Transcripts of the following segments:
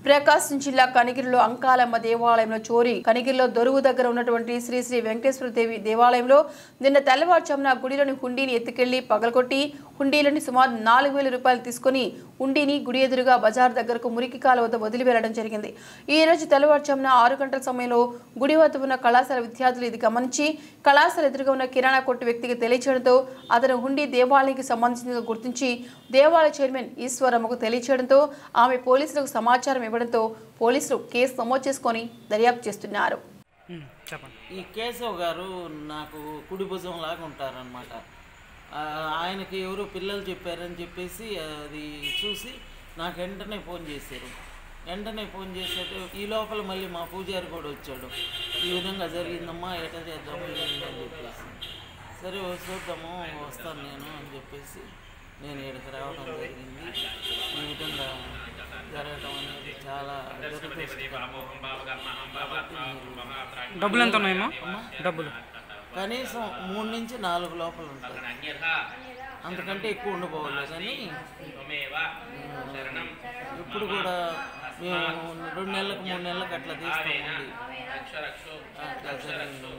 ప్రకాశం జిల్లా కనిగిరిలో అంకాలమ్మ దేవాలయంలో చోరీ కనిగిరిలో దొరువు దగ్గర ఉన్నటువంటి శ్రీ శ్రీ వెంకటేశ్వర దేవి దేవాలయంలో నిన్న తెల్లవారుజామున గుడిలోని హుండీని ఎత్తుకెళ్లి పగలగొట్టి హుండీలోని సుమారు నాలుగు వేల రూపాయలు తీసుకుని హుండీని గుడి ఎదురుగా బజార్ దగ్గరకు మురికి కాల వద్ద వదిలి వెళ్లడం జరిగింది ఈ రోజు తెల్లవారుజామున ఆరు గంటల సమయంలో గుడి వద్ద ఉన్న కళాశాల విద్యార్థులు ఇది గమనించి కళాశాల ఎదురుగా ఉన్న కిరాణా కొట్టు వ్యక్తికి తెలియచేయడంతో అతను హుండీ దేవాలయానికి సంబంధించిందిగా గుర్తించి దేవాలయ చైర్మన్ ఈశ్వరమ్మకు తెలియచేయడంతో ఆమె పోలీసులకు సమాచారం ఇవ్వడంతో పోలీసులు కేసు నమోదు చేసుకొని దర్యాప్తు చేస్తున్నారు ఉమ్, చెప్పండి ఈ కేశవ్ గారు నాకు కుడి భుజం లాగా ఉంటారనమాట ఆయనకి ఎవరో పిల్లలు చెప్పారని చెప్పేసి అది చూసి నాకు వెంటనే ఫోన్ చేశారు వెంటనే ఫోన్ చేసేది ఈ లోపల మళ్ళీ మా పూజారి కూడా వచ్చాడు ఈ విధంగా జరిగిందమ్మా ఎట్లా చేద్దాము ఏంటి అని చెప్పేసి సరే ఓ చూద్దాము వస్తాను నేను అని చెప్పేసి నేను ఇక్కడికి రావడం జరిగింది ఈ విధంగా జరగడం అనేది చాలా దురదృష్టకరం కాబట్టి మీరు డబ్బులు ఎంత ఉన్నాయమ్మా డబ్బులు కనీసం మూడు నుంచి నాలుగు లోపల ఉంటుంది అంతకంటే ఎక్కువ ఉండబోవాలి కానీ ఉమ్, ఇప్పుడు కూడా మేము రెండు నెలలకు మూడు నెలలకు అట్లా తీస్తామండి అట్లా జరిగింది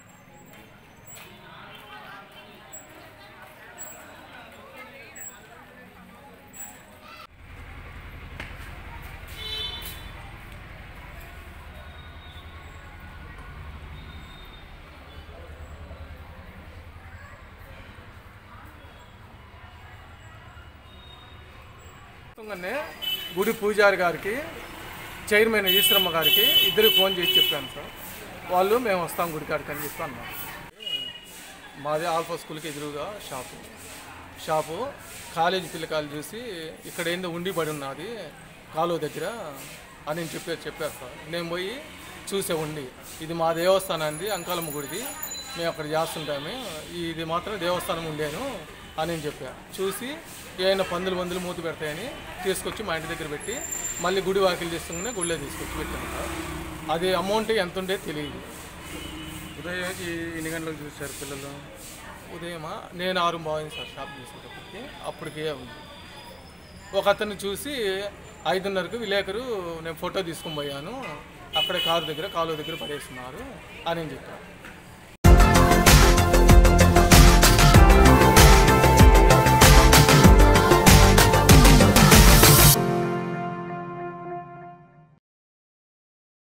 మొత్తంగానే గుడి పూజారి గారికి చైర్మన్ ఈశ్వరమ్మ గారికి ఇద్దరికి ఫోన్ చేసి చెప్పాను సార్ వాళ్ళు మేము వస్తాం గుడి కాడికి అని చెప్పి అన్నారు మాది ఆల్ఫా స్కూల్కి ఎదురుగా షాపు షాపు కాలేజీ పిల్లకాయలు చూసి ఇక్కడ ఏందో ఉండి పడి ఉన్నది కాలువ దగ్గర అని చెప్పారు చెప్పారు సార్ నేను పోయి చూసే ఉండి ఇది మా దేవస్థానం అంది అంకాలమ్మ గుడిది మేము అక్కడ చేస్తుంటాము ఇది మాత్రం దేవస్థానం ఉండేను అని నేను చెప్పా చూసి ఏమైనా పందులు మందులు మూత పెడతాయని తీసుకొచ్చి మా ఇంటి దగ్గర పెట్టి మళ్ళీ గుడి వాకిలు తీసుకుని గుడిలో తీసుకొచ్చి పెట్టాను సార్ అది అమౌంట్ ఎంత ఉండేది తెలియదు ఉదయం ఎన్ని గంటలకు చూశారు పిల్లలు ఉదయమా నేను ఆరు బాగుంది సార్ షాప్ చేసేటప్పటికి అప్పటికే ఉంది ఒక అతన్ని చూసి ఐదున్నరకు విలేకరు నేను ఫోటో తీసుకొని పోయాను అక్కడ కారు దగ్గర కాలువ దగ్గర పడేస్తున్నారు అని చెప్పాను